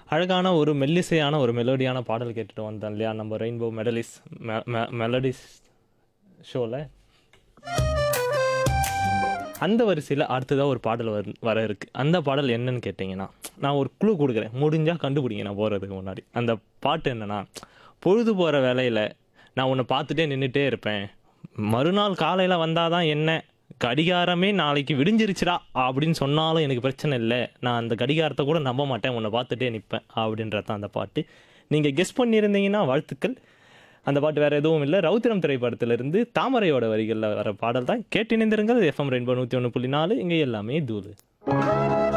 அழகான ஒரு மெல்லிசையான ஒரு மெலோடியான பாடல் கேட்டுட்டு வந்தோம் இல்லையா நம்ம ரெயின்போ மெடலிஸ் மெலடிஸ் ஷோவில் அந்த வரிசையில் அடுத்ததாக ஒரு பாடல் வர வர இருக்கு அந்த பாடல் என்னன்னு கேட்டிங்கன்னா நான் ஒரு குழு கொடுக்குறேன் முடிஞ்சால் கண்டுபிடிங்க நான் போகிறதுக்கு முன்னாடி அந்த பாட்டு என்னன்னா பொழுது போகிற வேலையில் நான் உன்னை பார்த்துட்டே நின்றுட்டே இருப்பேன் மறுநாள் காலையில் வந்தால் தான் என்ன கடிகாரமே நாளைக்கு விடிஞ்சிருச்சுடா அப்படின்னு சொன்னாலும் எனக்கு பிரச்சனை இல்லை நான் அந்த கடிகாரத்தை கூட நம்ப மாட்டேன் உன்னை பார்த்துட்டே நிற்பேன் அப்படின்றது தான் அந்த பாட்டு நீங்கள் கெஸ் பண்ணியிருந்தீங்கன்னா வாழ்த்துக்கள் அந்த பாட்டு வேற எதுவும் இல்லை ரவுத்திரம் திரைப்படத்திலிருந்து தாமரையோட வரிகளில் வர பாடல் தான் கேட்டு இணைந்திருங்கள் எஃப்எம் ரெயின்போ நூற்றி ஒன்று புள்ளி நாலு இங்கே எல்லாமே தூது